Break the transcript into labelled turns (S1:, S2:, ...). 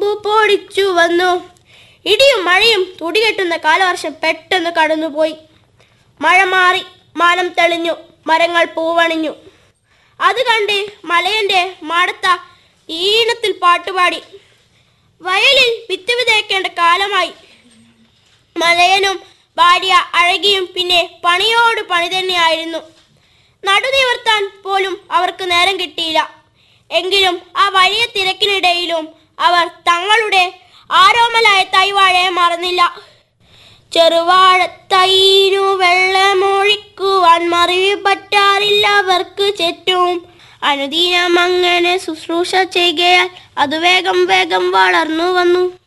S1: കൊമ്പു പൊടിച്ചു വന്നു ഇടിയും മഴയും തുടികെട്ടുന്ന കാലവർഷം പെട്ടെന്ന് കടന്നുപോയി മഴ മാറി മാനം തെളിഞ്ഞു മരങ്ങൾ പൂവണിഞ്ഞു അത് കണ്ട് മലയന്റെ മാടത്ത ഈണത്തിൽ പാട്ടുപാടി വയലിൽ വിത്ത് വിതയ്ക്കേണ്ട കാലമായി മലയനും ഭാര്യ അഴകിയും പിന്നെ പണിയോട് പണി തന്നെയായിരുന്നു നടുനിവർത്താൻ പോലും അവർക്ക് നേരം കിട്ടിയില്ല എങ്കിലും ആ വലിയ തിരക്കിനിടയിലും അവർ തങ്ങളുടെ ആരോമലായ തൈവാഴയെ മറന്നില്ല ചെറുവാഴത്തൈനു വെള്ളമൊഴിക്കുവാൻ മറിവ് പറ്റാറില്ല അവർക്ക് ചുറ്റും അനുദിനം അങ്ങനെ ശുശ്രൂഷ ചെയ്യുകയാൽ അത് വേഗം വേഗം വളർന്നു വന്നു